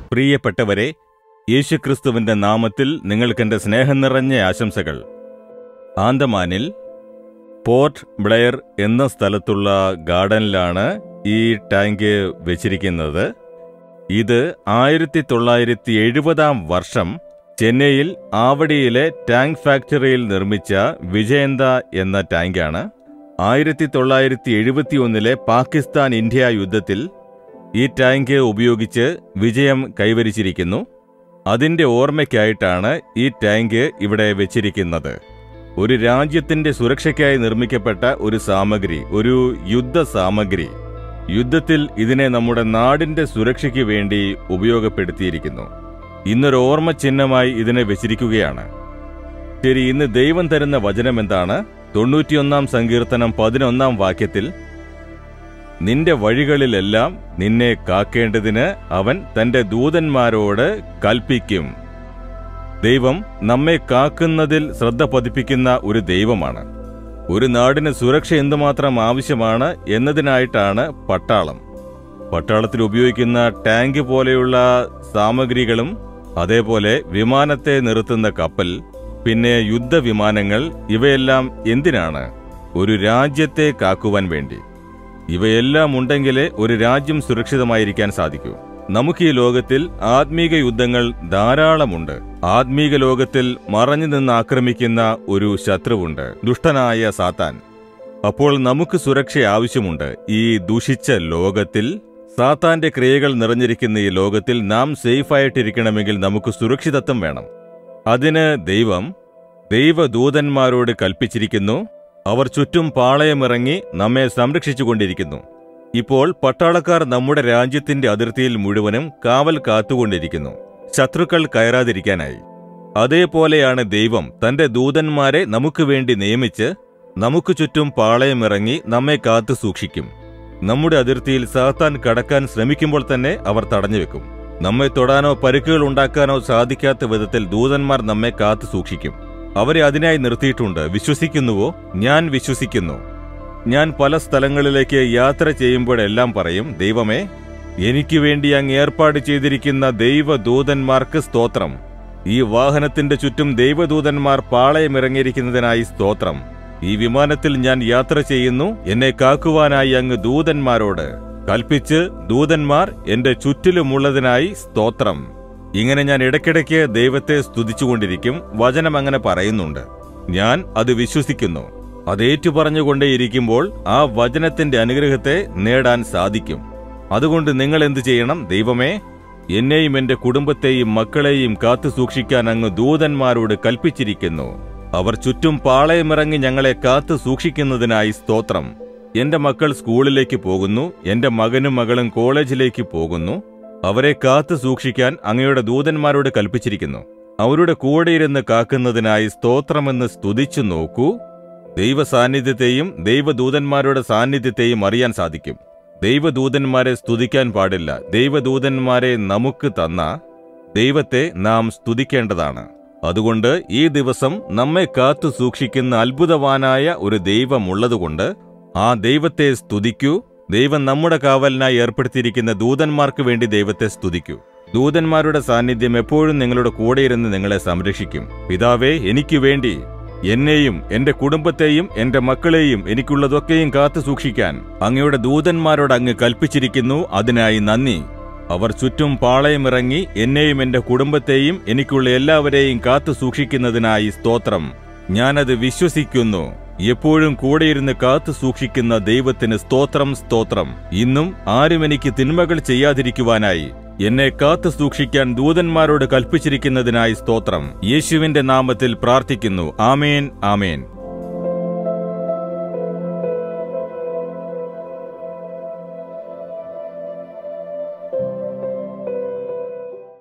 പ്രിയപ്പെട്ടവരെ യേശുക്രിസ്തുവിന്റെ നാമത്തിൽ നിങ്ങൾക്കെന്റെ സ്നേഹം നിറഞ്ഞ ആശംസകൾ ആന്തമാനിൽ പോർട്ട് ബ്ലെയർ എന്ന സ്ഥലത്തുള്ള ഗാർഡനിലാണ് ഈ ടാങ്ക് വെച്ചിരിക്കുന്നത് ഇത് ആയിരത്തി തൊള്ളായിരത്തി എഴുപതാം വർഷം ചെന്നൈയിൽ ആവടിയിലെ ടാങ്ക് ഫാക്ടറിയിൽ നിർമ്മിച്ച വിജയന്ത എന്ന ടാങ്കാണ് ആയിരത്തി തൊള്ളായിരത്തി എഴുപത്തിയൊന്നിലെ പാകിസ്ഥാൻ ഇന്ത്യ യുദ്ധത്തിൽ ഈ ടാങ്ക് ഉപയോഗിച്ച് വിജയം കൈവരിച്ചിരിക്കുന്നു അതിന്റെ ഓർമ്മയ്ക്കായിട്ടാണ് ഈ ടാങ്ക് ഇവിടെ വെച്ചിരിക്കുന്നത് ഒരു രാജ്യത്തിന്റെ സുരക്ഷയ്ക്കായി നിർമ്മിക്കപ്പെട്ട ഒരു സാമഗ്രി ഒരു യുദ്ധ സാമഗ്രി യുദ്ധത്തിൽ ഇതിനെ നമ്മുടെ നാടിന്റെ സുരക്ഷയ്ക്ക് വേണ്ടി ഉപയോഗപ്പെടുത്തിയിരിക്കുന്നു ഇന്നൊരു ഓർമ്മ ചിഹ്നമായി ഇതിനെ വെച്ചിരിക്കുകയാണ് ശരി ഇന്ന് ദൈവം തരുന്ന വചനം എന്താണ് തൊണ്ണൂറ്റിയൊന്നാം സങ്കീർത്തനം പതിനൊന്നാം വാക്യത്തിൽ നിന്റെ വഴികളിലെല്ലാം നിന്നെ കാക്കേണ്ടതിന് അവൻ തന്റെ ദൂതന്മാരോട് കൽപ്പിക്കും ദൈവം നമ്മെ കാക്കുന്നതിൽ ശ്രദ്ധ പതിപ്പിക്കുന്ന ഒരു ദൈവമാണ് ഒരു നാടിന് സുരക്ഷ എന്തുമാത്രം ആവശ്യമാണ് എന്നതിനായിട്ടാണ് പട്ടാളം പട്ടാളത്തിൽ ഉപയോഗിക്കുന്ന ടാങ്ക് പോലെയുള്ള സാമഗ്രികളും അതേപോലെ വിമാനത്തെ നിർത്തുന്ന കപ്പൽ പിന്നെ യുദ്ധവിമാനങ്ങൾ ഇവയെല്ലാം എന്തിനാണ് ഒരു രാജ്യത്തെ കാക്കുവാൻ വേണ്ടി ഇവയെല്ലാം ഉണ്ടെങ്കിലേ ഒരു രാജ്യം സുരക്ഷിതമായിരിക്കാൻ സാധിക്കൂ നമുക്ക് ഈ ലോകത്തിൽ ആത്മീക യുദ്ധങ്ങൾ ധാരാളമുണ്ട് ആത്മീക ലോകത്തിൽ മറഞ്ഞു നിന്ന് ആക്രമിക്കുന്ന ഒരു ശത്രുവുണ്ട് ദുഷ്ടനായ സാത്താൻ അപ്പോൾ നമുക്ക് സുരക്ഷ ആവശ്യമുണ്ട് ഈ ദുഷിച്ച ലോകത്തിൽ സാത്താന്റെ ക്രിയകൾ നിറഞ്ഞിരിക്കുന്ന ഈ ലോകത്തിൽ നാം സേഫായിട്ടിരിക്കണമെങ്കിൽ നമുക്ക് സുരക്ഷിതത്വം വേണം അതിന് ദൈവം ദൈവദൂതന്മാരോട് കൽപ്പിച്ചിരിക്കുന്നു അവർ ചുറ്റും പാളയമിറങ്ങി നമ്മെ സംരക്ഷിച്ചുകൊണ്ടിരിക്കുന്നു ഇപ്പോൾ പട്ടാളക്കാർ നമ്മുടെ രാജ്യത്തിന്റെ അതിർത്തിയിൽ മുഴുവനും കാവൽ കാത്തുകൊണ്ടിരിക്കുന്നു ശത്രുക്കൾ കയറാതിരിക്കാനായി അതേപോലെയാണ് ദൈവം തന്റെ ദൂതന്മാരെ നമുക്ക് വേണ്ടി നിയമിച്ച് നമുക്ക് ചുറ്റും പാളയമിറങ്ങി നമ്മെ കാത്തു സൂക്ഷിക്കും നമ്മുടെ അതിർത്തിയിൽ സാത്താൻ കടക്കാൻ ശ്രമിക്കുമ്പോൾ തന്നെ അവർ തടഞ്ഞുവെക്കും നമ്മെ തൊടാനോ പരുക്കുകൾ ഉണ്ടാക്കാനോ സാധിക്കാത്ത വിധത്തിൽ ദൂതന്മാർ നമ്മെ കാത്തു സൂക്ഷിക്കും അവരെ അതിനായി നിർത്തിയിട്ടുണ്ട് വിശ്വസിക്കുന്നുവോ ഞാൻ വിശ്വസിക്കുന്നു ഞാൻ പല സ്ഥലങ്ങളിലേക്ക് യാത്ര ചെയ്യുമ്പോഴെല്ലാം പറയും ദൈവമേ എനിക്ക് വേണ്ടി അങ്ങ് ഏർപ്പാട് ചെയ്തിരിക്കുന്ന ദൈവദൂതന്മാർക്ക് സ്തോത്രം ഈ വാഹനത്തിന്റെ ചുറ്റും ദൈവദൂതന്മാർ പാളയമിറങ്ങിയിരിക്കുന്നതിനായി സ്തോത്രം ഈ വിമാനത്തിൽ ഞാൻ യാത്ര ചെയ്യുന്നു എന്നെ കാക്കുവാനായി അങ്ങ് ദൂതന്മാരോട് കൽപ്പിച്ച് ദൂതന്മാർ എന്റെ ചുറ്റിലുമുള്ളതിനായി സ്തോത്രം ഇങ്ങനെ ഞാൻ ഇടയ്ക്കിടയ്ക്ക് ദൈവത്തെ സ്തുതിച്ചുകൊണ്ടിരിക്കും വചനം അങ്ങനെ പറയുന്നുണ്ട് ഞാൻ അത് വിശ്വസിക്കുന്നു അത് ഏറ്റുപറഞ്ഞുകൊണ്ടേയിരിക്കുമ്പോൾ ആ വചനത്തിന്റെ അനുഗ്രഹത്തെ നേടാൻ സാധിക്കും അതുകൊണ്ട് നിങ്ങൾ എന്തു ചെയ്യണം ദൈവമേ എന്നെയും എന്റെ കുടുംബത്തെയും മക്കളെയും കാത്തു സൂക്ഷിക്കാൻ അങ്ങ് ദൂതന്മാരോട് കൽപ്പിച്ചിരിക്കുന്നു അവർ ചുറ്റും പാളയമിറങ്ങി ഞങ്ങളെ കാത്തു സൂക്ഷിക്കുന്നതിനായി സ്തോത്രം എന്റെ മക്കൾ സ്കൂളിലേക്ക് പോകുന്നു എന്റെ മകനും മകളും കോളേജിലേക്ക് പോകുന്നു അവരെ കാത്തു സൂക്ഷിക്കാൻ അങ്ങയുടെ ദൂതന്മാരോട് കൽപ്പിച്ചിരിക്കുന്നു അവരുടെ കൂടെയിരുന്ന് കാക്കുന്നതിനായി സ്തോത്രമെന്ന് സ്തുതിച്ചു നോക്കൂ ദൈവ സാന്നിധ്യത്തെയും ദൈവദൂതന്മാരുടെ സാന്നിധ്യത്തെയും അറിയാൻ സാധിക്കും ദൈവദൂതന്മാരെ സ്തുതിക്കാൻ പാടില്ല ദൈവദൂതന്മാരെ നമുക്ക് തന്ന ദൈവത്തെ നാം സ്തുതിക്കേണ്ടതാണ് അതുകൊണ്ട് ഈ ദിവസം നമ്മെ കാത്തു സൂക്ഷിക്കുന്ന അത്ഭുതവാനായ ഒരു ദൈവമുള്ളതുകൊണ്ട് ആ ദൈവത്തെ സ്തുതിക്കൂ ദൈവം നമ്മുടെ കാവലിനായി ഏർപ്പെടുത്തിയിരിക്കുന്ന ദൂതന്മാർക്ക് വേണ്ടി ദൈവത്തെ സ്തുതിക്കൂ ദൂതന്മാരുടെ സാന്നിധ്യം എപ്പോഴും നിങ്ങളുടെ കൂടെയിരുന്ന് നിങ്ങളെ സംരക്ഷിക്കും പിതാവേ എനിക്ക് വേണ്ടി എന്നെയും എന്റെ കുടുംബത്തെയും എന്റെ മക്കളെയും എനിക്കുള്ളതൊക്കെയും കാത്തു സൂക്ഷിക്കാൻ അങ്ങയുടെ ദൂതന്മാരോട് അങ്ങ് കൽപ്പിച്ചിരിക്കുന്നു അതിനായി നന്ദി അവർ ചുറ്റും പാളയമിറങ്ങി എന്നെയും എന്റെ കുടുംബത്തെയും എനിക്കുള്ള എല്ലാവരെയും കാത്തു സൂക്ഷിക്കുന്നതിനായി സ്തോത്രം ഞാനത് വിശ്വസിക്കുന്നു എപ്പോഴും കൂടെയിരുന്ന് കാത്തു സൂക്ഷിക്കുന്ന ദൈവത്തിന് സ്തോത്രം സ്തോത്രം ഇന്നും ആരും എനിക്ക് തിന്മകൾ ചെയ്യാതിരിക്കുവാനായി എന്നെ കാത്തു സൂക്ഷിക്കാൻ ദൂതന്മാരോട് കൽപ്പിച്ചിരിക്കുന്നതിനായി സ്തോത്രം യേശുവിന്റെ നാമത്തിൽ പ്രാർത്ഥിക്കുന്നു ആമേൻ ആമേൻ